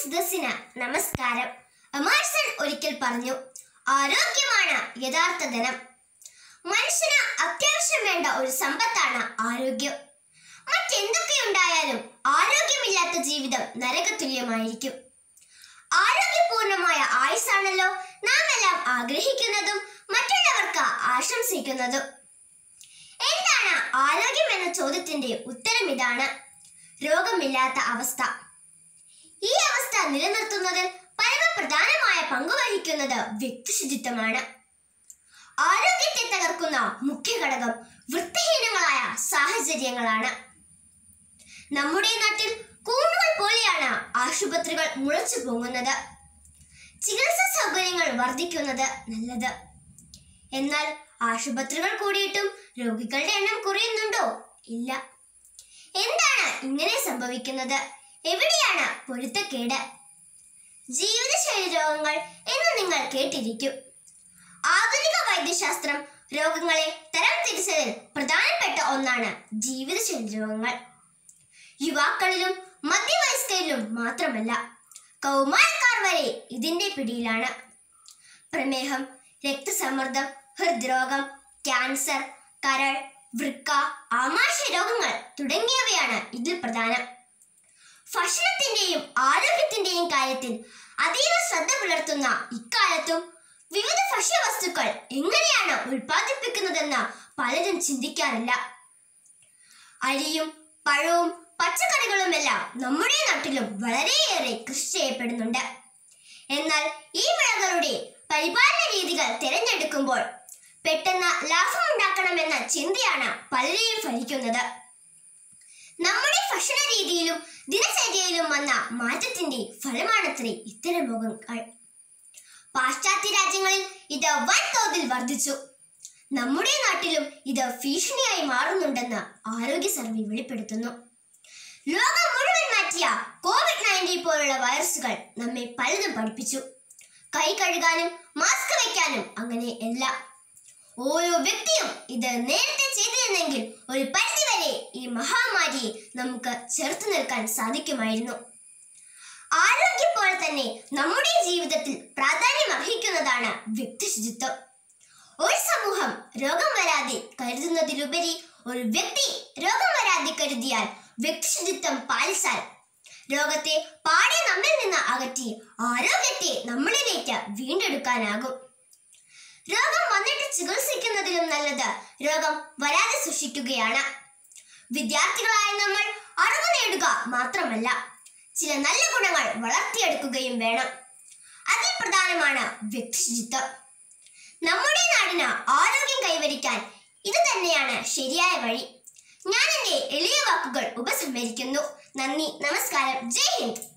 സദസ്സിന് നമസ്കാരം എമേഴ്സൺ ഒരിക്കൽ പറഞ്ഞു ആരോഗ്യമാണ് യഥാർത്ഥ ധനം മനുഷ്യന് അത്യാവശ്യം വേണ്ട ഒരു സമ്പത്താണ് ആരോഗ്യം മറ്റെന്തൊക്കെയുണ്ടായാലും ആരോഗ്യമില്ലാത്ത ജീവിതം നരകതുല്യമായിരിക്കും ആരോഗ്യപൂർണമായ ആയുസ്സാണല്ലോ നാം എല്ലാം ആഗ്രഹിക്കുന്നതും മറ്റുള്ളവർക്ക് ആശംസിക്കുന്നതും എന്താണ് ആരോഗ്യം എന്ന ചോദ്യത്തിന്റെ ഉത്തരം ഇതാണ് രോഗമില്ലാത്ത അവസ്ഥ ഈ അവസ്ഥ നിലനിർത്തുന്നതിൽ പരമപ്രധാനമായ പങ്ക് വഹിക്കുന്നത് വ്യക്തിശുചിത്വമാണ് ആരോഗ്യത്തെ തകർക്കുന്ന മുഖ്യ ഘടകം വൃത്തിഹീനങ്ങളായ സാഹചര്യങ്ങളാണ് നമ്മുടെ നാട്ടിൽ കൂണുകൾ പോലെയാണ് ആശുപത്രികൾ മുളച്ചു പൊങ്ങുന്നത് ചികിത്സാ സൗകര്യങ്ങൾ വർദ്ധിക്കുന്നത് നല്ലത് എന്നാൽ ആശുപത്രികൾ കൂടിയിട്ടും രോഗികളുടെ എണ്ണം കുറയുന്നുണ്ടോ ഇല്ല എന്താണ് ഇങ്ങനെ സംഭവിക്കുന്നത് എവിടെയാണ് പൊരുത്തക്കേട് ജീവിതശൈലി രോഗങ്ങൾ എന്ന് നിങ്ങൾ കേട്ടിരിക്കും ആധുനിക വൈദ്യശാസ്ത്രം രോഗങ്ങളെ തരംതിരിച്ചതിൽ പ്രധാനപ്പെട്ട ഒന്നാണ് ജീവിതശൈലി രോഗങ്ങൾ യുവാക്കളിലും മധ്യവയസ്കരിലും മാത്രമല്ല കൗമാരക്കാർ വരെ ഇതിന്റെ പിടിയിലാണ് പ്രമേഹം രക്തസമ്മർദ്ദം ഹൃദ്രോഗം ക്യാൻസർ കരൾ വൃക്ക ആമാശയ രോഗങ്ങൾ തുടങ്ങിയവയാണ് ഇതിൽ പ്രധാനം ഭക്ഷണത്തിന്റെയും ആരോഗ്യത്തിന്റെയും കാര്യത്തിൽ അതീവ ശ്രദ്ധ പുലർത്തുന്ന ഇക്കാലത്തും വിവിധ ഭക്ഷ്യവസ്തുക്കൾ എങ്ങനെയാണ് ഉൽപ്പാദിപ്പിക്കുന്നതെന്ന് പലരും ചിന്തിക്കാറില്ല അരിയും പഴവും പച്ചക്കറികളുമെല്ലാം നമ്മുടെ നാട്ടിലും വളരെയേറെ കൃഷി ചെയ്യപ്പെടുന്നുണ്ട് എന്നാൽ ഈ വിളകളുടെ പരിപാലന രീതികൾ തിരഞ്ഞെടുക്കുമ്പോൾ പെട്ടെന്ന് ലാഭമുണ്ടാക്കണമെന്ന ചിന്തയാണ് പലരെയും ഭരിക്കുന്നത് നമ്മുടെ ഭക്ഷണ രീതിയിലും ദിനചര്യയിലും വന്ന മാറ്റത്തിന്റെ ഫലമാണത്രേ ഇത്തരം രോഗങ്ങൾ പാശ്ചാത്യ രാജ്യങ്ങളിൽ ഇത് വൻതോതിൽ വർദ്ധിച്ചു നമ്മുടെ നാട്ടിലും ഇത് ഭീഷണിയായി മാറുന്നുണ്ടെന്ന് ആരോഗ്യ സർവേ വെളിപ്പെടുത്തുന്നു ലോകം മുഴുവൻ മാറ്റിയ കോവിഡ് നയൻറ്റീൻ പോലുള്ള വൈറസുകൾ നമ്മെ പലതും പഠിപ്പിച്ചു കൈ കഴുകാനും മാസ്ക് വയ്ക്കാനും അങ്ങനെ എല്ലാം ഓരോ വ്യക്തിയും ഇത് നേരത്തെ ചെയ്തിരുന്നെങ്കിൽ ഒരു പരിധിവരെ ഈ മഹാമാരിയെ നമുക്ക് ചെറുത്തു നിൽക്കാൻ സാധിക്കുമായിരുന്നു ആരോഗ്യം പോലെ തന്നെ നമ്മുടെ ജീവിതത്തിൽ പ്രാധാന്യം അർഹിക്കുന്നതാണ് വ്യക്തിശുചിത്വം ഒരു സമൂഹം രോഗം വരാതെ കരുതുന്നതിലുപരി ഒരു വ്യക്തി രോഗം വരാതെ കരുതിയാൽ വ്യക്തിശുചിത്വം പാലിച്ചാൽ രോഗത്തെ പാടെ നമ്മിൽ നിന്ന് അകറ്റി ആരോഗ്യത്തെ നമ്മളിലേക്ക് വീണ്ടെടുക്കാനാകും രോഗം വന്നിട്ട് ചികിത്സിക്കുന്നതിലും നല്ലത് രോഗം വരാതെ സൂക്ഷിക്കുകയാണ് വിദ്യാർത്ഥികളായ നമ്മൾ അറിവ് നേടുക മാത്രമല്ല ചില നല്ല ഗുണങ്ങൾ വളർത്തിയെടുക്കുകയും വേണം അതിൽ പ്രധാനമാണ് വ്യക്തിശുചിത്വം നമ്മുടെ നാടിന് ആരോഗ്യം കൈവരിക്കാൻ ഇത് തന്നെയാണ് ശരിയായ വഴി ഞാൻ എൻ്റെ എളിയ വാക്കുകൾ ഉപസംഹരിക്കുന്നു നന്ദി നമസ്കാരം ജയ് ഹിന്ദ്